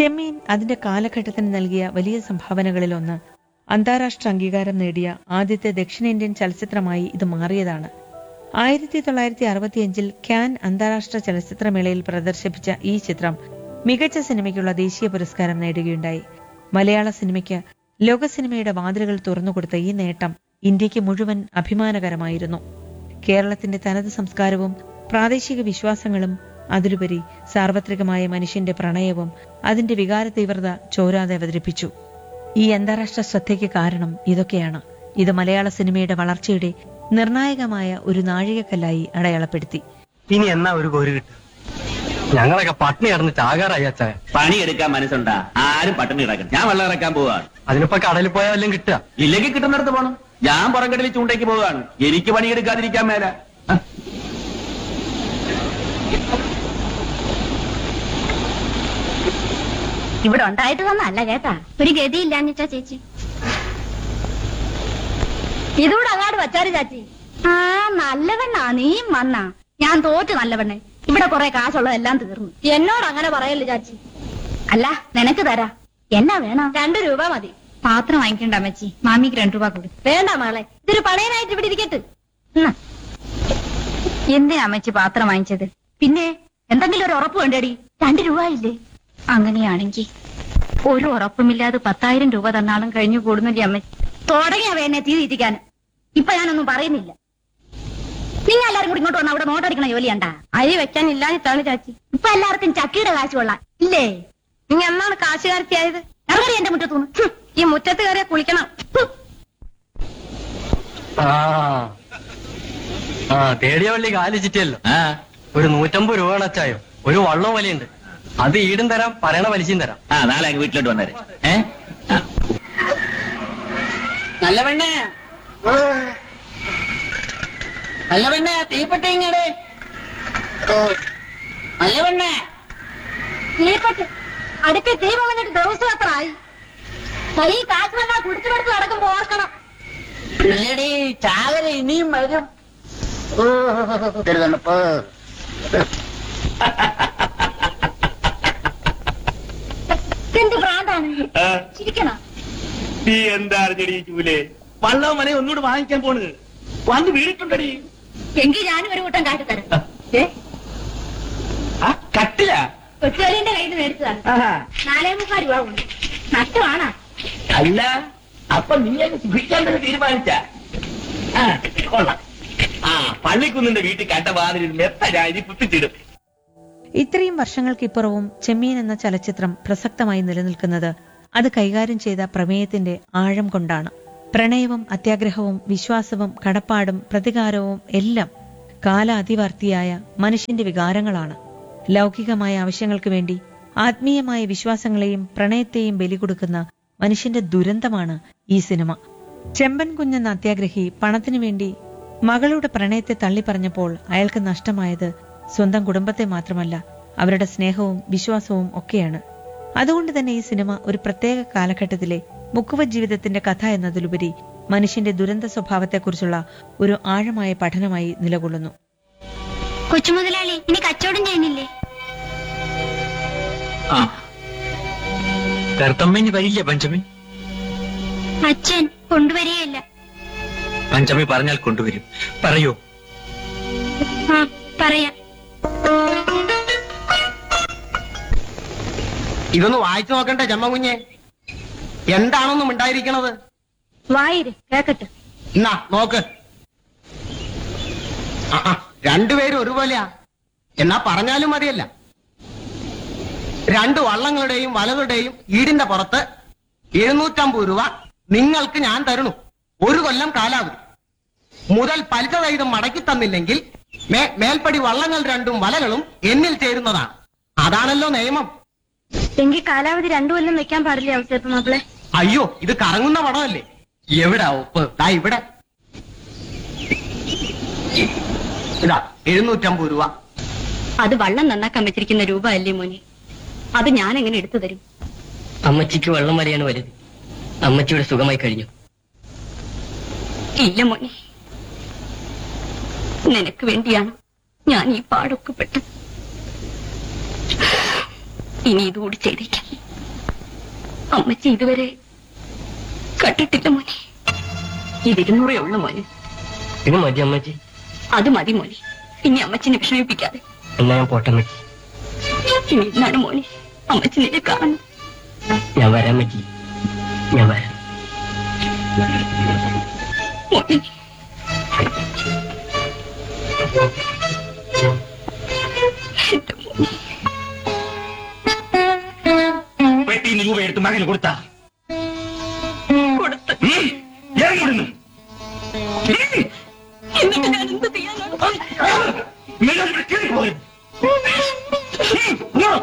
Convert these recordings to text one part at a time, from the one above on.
ചെമ്മീൻ അതിന്റെ കാലഘട്ടത്തിന് നൽകിയ വലിയ സംഭാവനകളിലൊന്ന് അന്താരാഷ്ട്ര അംഗീകാരം നേടിയ ആദ്യത്തെ ദക്ഷിണേന്ത്യൻ ചലച്ചിത്രമായി ഇത് മാറിയതാണ് ആയിരത്തി തൊള്ളായിരത്തി അറുപത്തിയഞ്ചിൽ ക്യാൻ അന്താരാഷ്ട്ര ചലച്ചിത്രമേളയിൽ പ്രദർശിപ്പിച്ച ഈ ചിത്രം മികച്ച സിനിമയ്ക്കുള്ള ദേശീയ പുരസ്കാരം നേടുകയുണ്ടായി മലയാള സിനിമയ്ക്ക് ലോക സിനിമയുടെ വാതിലുകൾ തുറന്നുകൊടുത്ത ഈ നേട്ടം ഇന്ത്യക്ക് മുഴുവൻ അഭിമാനകരമായിരുന്നു കേരളത്തിന്റെ തനത് സംസ്കാരവും പ്രാദേശിക വിശ്വാസങ്ങളും അതിലുപരി സാർവത്രികമായ മനുഷ്യന്റെ പ്രണയവും അതിന്റെ വികാര തീവ്രത ചോരാതെ അവതരിപ്പിച്ചു ഈ അന്താരാഷ്ട്ര ശ്രദ്ധയ്ക്ക് കാരണം ഇതൊക്കെയാണ് ഇത് മലയാള സിനിമയുടെ വളർച്ചയുടെ നിർണായകമായ ഒരു നാഴികക്കല്ലായി അടയാളപ്പെടുത്തി ഇനി എന്നാ ഒരു കോര് കിട്ടുക ഞങ്ങളൊക്കെ പട്ടിണി കിടന്ന് ചാകാറായി അച്ചായ പണിയെടുക്കാൻ മനസ്സുണ്ടാ ആരും പട്ടിണി കിടക്കണം ഞാൻ വെള്ളം ഇറക്കാൻ പോവാണ് അതിനിപ്പോ കടലിൽ പോയാൽ വല്ലതും കിട്ടുക ഇല്ലെങ്കിൽ കിട്ടുന്നിടത്ത് പോണം ഞാൻ പുറംകടലിൽ ചൂണ്ടയ്ക്ക് പോവുകയാണ് എനിക്ക് പണിയെടുക്കാതിരിക്കാൻ മേല ആ, ഇവിടെ ഉണ്ടായിട്ട് തന്നല്ല കേട്ടാ ഒരു ഗതിയില്ലാഞ്ഞിട്ടാ ചേച്ചി ഇതൂടെ അങ്ങാട് വച്ചാര് ചാച്ചി ആ നല്ലവണ്ണാ നീ വന്നാ ഞാൻ തോറ്റു നല്ലവണ്ണെ ഇവിടെ കുറെ കാശുള്ളതെല്ലാം തീർന്നു എന്നോട് അങ്ങനെ പറയല്ലേ ചാച്ചി അല്ല നിനക്ക് തരാ എന്നാ വേണം രണ്ടു രൂപ മതി പാത്രം വാങ്ങിക്കണ്ട അമ്മച്ചി മാമിക്ക് രണ്ടു രൂപ കൊടു വേണ്ട മകളെ ഇതൊരു പണയനായിട്ട് ഇവിടെ ഇരിക്കട്ടെ എന്നാ. എന്തിനാ അമ്മച്ചി പാത്രം വാങ്ങിച്ചത് പിന്നെ എന്തെങ്കിലും ഒരു ഉറപ്പ് വേണ്ടേടി രണ്ട് രൂപ ഇല്ലേ അങ്ങനെയാണെങ്കിൽ ഒരു ഉറപ്പുമില്ലാതെ പത്തായിരം രൂപ തന്നാളും കഴിഞ്ഞു കൂടുന്നില്ലേ അമ്മ തുടങ്ങിയ വേനെ തീ തീറ്റിക്കാൻ ഇപ്പൊ ഞാനൊന്നും പറയുന്നില്ല നിങ്ങൾ എല്ലാരും കൂടി ഇങ്ങോട്ട് വന്ന് അവിടെ നോട്ടടിക്കണ ജോലിയണ്ട അരി വെക്കാൻ ഇല്ലാഞ്ഞിട്ടാണ് ചാച്ചി ഇപ്പൊ എല്ലാവർക്കും ചക്കിയുടെ കാശ് കൊള്ളാം ഇല്ലേ നിങ്ങൾ എന്നാണ് കാശുകാരത്തിയായത് ഇറങ്ങടി എന്റെ മുറ്റത്തുനിന്ന് ഈ മുറ്റത്ത് കയറിയ കുളിക്കണം ഹും. ആ ആ തേടിയ വള്ളി കാല് ചിറ്റിയല്ലോ ആ, ഒരു നൂറ്റമ്പത് രൂപ അച്ചായോ ഒരു വള്ളവും വലിയുണ്ട് അത് ഈടും തരാം പറയണ പലിശയും തരാം ആ നാളെ അങ്ങ് വീട്ടിലോട്ട് വന്നേരെ ഏ ആ. നല്ല പെണ്ണേ നല്ല പെണ്ണേ തീപ്പെട്ട ഇങ്ങടെ നല്ല പെണ്ണേ തീപ്പെട്ട് അടുപ്പിൽ തീ വന്നിട്ട് ദിവസം എത്ര ആയി കൈ കാശ് വന്നാ കുടിച്ചു കൊടുത്ത് നടക്കുമ്പോ ഓർക്കണം ഇല്ലടി ചാകര ഇനിയും വരും ഓ തരുതണപ്പ് എന്ത് ഭ്രാന്താണ് ആ, ചിരിക്കണം നീ എന്താ അറിഞ്ഞടി ചൂലേ വള്ളവും മനെ ഒന്നുകൂടെ വാങ്ങിക്കാൻ പോണ് വന്ന് വീണിട്ടുണ്ടടി എങ്കിൽ ഞാനും ഒരു കൂട്ടം കാട്ടി തരാം ഏ ആ കട്ടില കൊച്ചുകാലിന്റെ കയ്യിൽ നിന്ന് മേടിച്ചതാണ് നാലേ മുക്കാൽ രൂപ കൊണ്ട് നഷ്ടമാണോ അല്ല അപ്പൊ നീ അങ്ങ് സുഖിക്കാൻ തന്നെ തീരുമാനിച്ച ആ കൊള്ളാം ആ പള്ളിക്കുന്നിന്റെ വീട്ടിൽ കണ്ട വാതിലിൽ മെത്ത രാജി കുത്തിച്ചിടും ഇത്രയും വർഷങ്ങൾക്കിപ്പുറവും ചെമ്മീൻ എന്ന ചലച്ചിത്രം പ്രസക്തമായി നിലനിൽക്കുന്നത് അത് കൈകാര്യം ചെയ്ത പ്രമേയത്തിന്റെ ആഴം കൊണ്ടാണ് പ്രണയവും അത്യാഗ്രഹവും വിശ്വാസവും കടപ്പാടും പ്രതികാരവും എല്ലാം കാലാതിവർത്തിയായ മനുഷ്യന്റെ വികാരങ്ങളാണ് ലൗകികമായ ആവശ്യങ്ങൾക്ക് വേണ്ടി ആത്മീയമായ വിശ്വാസങ്ങളെയും പ്രണയത്തെയും ബലി കൊടുക്കുന്ന മനുഷ്യന്റെ ദുരന്തമാണ് ഈ സിനിമ ചെമ്പൻ കുഞ്ഞെന്ന അത്യാഗ്രഹി പണത്തിനു വേണ്ടി മകളുടെ പ്രണയത്തെ തള്ളിപ്പറഞ്ഞപ്പോൾ അയാൾക്ക് നഷ്ടമായത് സ്വന്തം കുടുംബത്തെ മാത്രമല്ല അവരുടെ സ്നേഹവും വിശ്വാസവും ഒക്കെയാണ് അതുകൊണ്ട് തന്നെ ഈ സിനിമ ഒരു പ്രത്യേക കാലഘട്ടത്തിലെ മുക്കുവ ജീവിതത്തിന്റെ കഥ എന്നതിലുപരി മനുഷ്യന്റെ ദുരന്ത സ്വഭാവത്തെക്കുറിച്ചുള്ള ഒരു ആഴമായ പഠനമായി നിലകൊള്ളുന്നു കൊച്ചുമുതലാളി ഇനി കച്ചവടം ചെയ്യുന്നില്ലേ ആ കറുത്തമ്മേന് വരില്ല പഞ്ചമി അച്ഛൻ കൊണ്ടുവരികയില്ല പഞ്ചമി പറഞ്ഞാൽ കൊണ്ടുവരും പറയൂ ആ പറയാം ഇതൊന്ന് വായിച്ചു നോക്കണ്ടേ ചമ്മ കുഞ്ഞെ എന്താണൊന്നും ഉണ്ടായിരിക്കണത് വായിര് കേക്കട്ടെ എന്നാ നോക്ക് ആ, ആ, രണ്ടുപേരും ഒരുപോലെയാ എന്നാ പറഞ്ഞാലും മതിയല്ല രണ്ട് വള്ളങ്ങളുടെയും വലകളുടെയും ഈടിന്റെ പുറത്ത് എഴുന്നൂറ്റമ്പത് രൂപ നിങ്ങൾക്ക് ഞാൻ തരണു ഒരു കൊല്ലം കാലാവധി മുതൽ പലിശ സഹിതം മടക്കി തന്നില്ലെങ്കിൽ മേ- മേൽപ്പടി വള്ളങ്ങൾ രണ്ടും വലകളും എന്നിൽ ചേരുന്നതാണ് അതാണല്ലോ നിയമം എങ്കിൽ കാലാവധി രണ്ടു കൊല്ലം വെക്കാൻ പാടില്ലേ അവസരപ്പ് മാപ്പിളെ അയ്യോ ഇത് കറങ്ങുന്ന പടമല്ലേ എവിടാ ഉപ്പ് ദാ ഇവിടെ ഇതാ എഴുന്നൂറ്റമ്പത് രൂപ അത് വള്ളം നന്നാക്കാൻ വെച്ചിരിക്കുന്ന രൂപ അല്ലേ മോനെ അത് ഞാൻ എങ്ങനെ എടുത്തു തരും അമ്മച്ചിക്ക് വെള്ളം വരെയാണ് വലുത് അമ്മച്ചിയുടെ സുഖമായി കഴിഞ്ഞു ഇല്ല മോനെ നിനക്ക് വേണ്ടിയാണ് ഞാൻ ഈ പാടൊക്കെ പെട്ടത് ഇനി ഇതുകൂടി ചെയ്തേക്കാം അമ്മച്ചി ഇതുവരെ കണ്ടിട്ടില്ല മോനെ ഇതിരുന്നൂറേ ഉള്ളു മോനെ ഇത് മതി അമ്മച്ചി അത് മതി മോനെ ഇനി അമ്മച്ചിനെ വിഷമിപ്പിക്കാതെ എന്നാ ഞാൻ പോട്ടെ അമ്മച്ചി ഇനി ഇന്നാണ് മോനെ അമ്മച്ചി നിന്നെ കാണുന്നു ഞാൻ വരാം അമ്മച്ചി ഞാൻ വരാം മോനെ എന്റെ മോനെ പെട്ടിന്ന് രൂപ എടുത്ത് മകന് കൊടുത്താ കൊടുത്ത് ഉം. ഇറങ്ങി വിടുന്നു ഉം. എന്നിട്ട് ഞാൻ എന്ത് ചെയ്യാനാണ് നിങ്ങൾ ഇവിടെ കേറി പോകരുത്. ഉം. ഇങ്ങോ.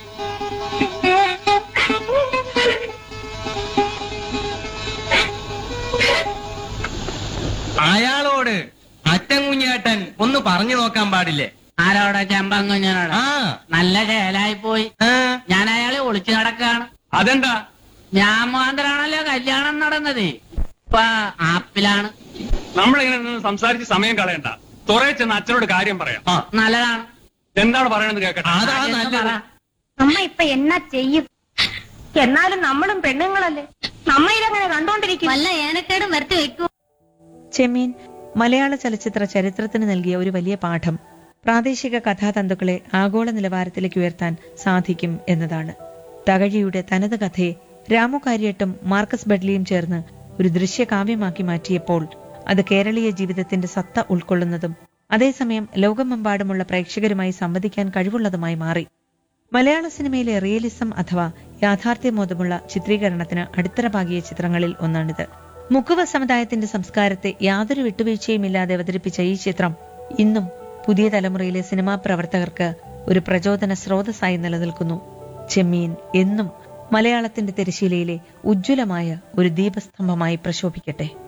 അയാളോട് അറ്റൻ കുഞ്ഞേട്ടൻ ഒന്ന് പറഞ്ഞു നോക്കാൻ പാടില്ലേ ആരോടെ ചെമ്പങ്കുഞ്ഞനോട് ആ നല്ല ചേലായി പോയി ആ, ഞാൻ അയാളെ ഒളിച്ചു നടക്കാണ് അതെന്താ ഞാൻ മാത്രാണല്ലോ കല്യാണം നടന്നത് ഇപ്പൊ ആപ്പിലാണ് നമ്മളിങ്ങനെ നിന്ന് സംസാരിച്ച് സമയം കളയണ്ട തുറയെ ചെന്ന് അച്ഛനോട് കാര്യം പറയാം ആ, നല്ലതാണ് എന്താണ് പറയണെന്ന് കേൾക്കട്ടെ അതാ ആദ്യം ഒന്ന് നല്ലത് പറ. അമ്മ ഇപ്പൊ എന്നാ ചെയ്യും എന്നാലും നമ്മളും പെണ്ണുങ്ങളല്ലേ നമ്മ ഇതങ്ങനെ കണ്ടോണ്ടിരിക്കും വല്ല ഏനക്കേടും വരുത്തി വെക്കൂ ചെമ്മീൻ മലയാള ചലച്ചിത്ര ചരിത്രത്തിന് നൽകിയ ഒരു വലിയ പാഠം പ്രാദേശിക കഥാതന്തുക്കളെ ആഗോള നിലവാരത്തിലേക്ക് ഉയർത്താൻ സാധിക്കും എന്നതാണ് തകഴിയുടെ തനത് കഥയെ രാമു കാര്യട്ടും മാർക്കസ് ബെഡ്ലിയും ചേർന്ന് ഒരു ദൃശ്യകാവ്യമാക്കി മാറ്റിയപ്പോൾ അത് കേരളീയ ജീവിതത്തിന്റെ സത്ത ഉൾക്കൊള്ളുന്നതും അതേസമയം ലോകമെമ്പാടുമുള്ള പ്രേക്ഷകരുമായി സംവദിക്കാൻ കഴിവുള്ളതുമായി മാറി മലയാള സിനിമയിലെ റിയലിസം അഥവാ യാഥാർത്ഥ്യമോദമുള്ള ചിത്രീകരണത്തിന് അടിത്തറ പാകിയ ചിത്രങ്ങളിൽ ഒന്നാണിത് മുക്കുവ സമുദായത്തിന്റെ സംസ്കാരത്തെ യാതൊരു വിട്ടുവീഴ്ചയുമില്ലാതെ അവതരിപ്പിച്ച ഈ ചിത്രം ഇന്നും പുതിയ തലമുറയിലെ സിനിമാ പ്രവർത്തകർക്ക് ഒരു പ്രചോദന സ്രോതസ്സായി നിലനിൽക്കുന്നു ചെമ്മീൻ എന്നും മലയാളത്തിന്റെ തിരശീലയിലെ ഉജ്ജ്വലമായ ഒരു ദീപസ്തംഭമായി പ്രശോഭിക്കട്ടെ